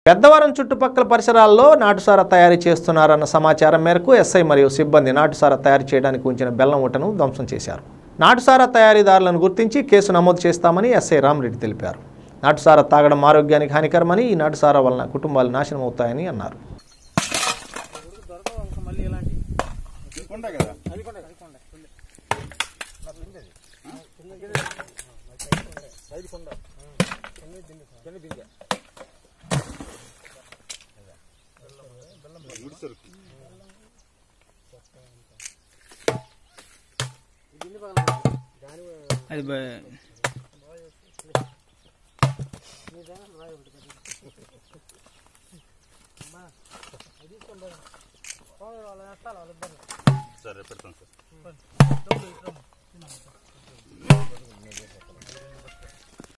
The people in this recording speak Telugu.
పెద్దవరం చుట్టుపక్కల పరిసరాల్లో నాటుసార తయారీ చేస్తున్నారన్న సమాచారం మేరకు ఎస్ఐ మరియు సిబ్బంది నాటుసార తయారు చేయడానికి ఉంచిన బెల్లం ఊటను ధ్వంసం చేశారు నాటుసార తయారీదారులను గుర్తించి కేసు నమోదు చేస్తామని ఎస్ఐ రామరెడ్డి తెలిపారు నాటుసార తాగడం ఆరోగ్యానికి హానికరమని ఈ నాటుసార వలన కుటుంబాలు నాశనం అవుతాయని అన్నారు అది బ- సరే పెడతాను సార్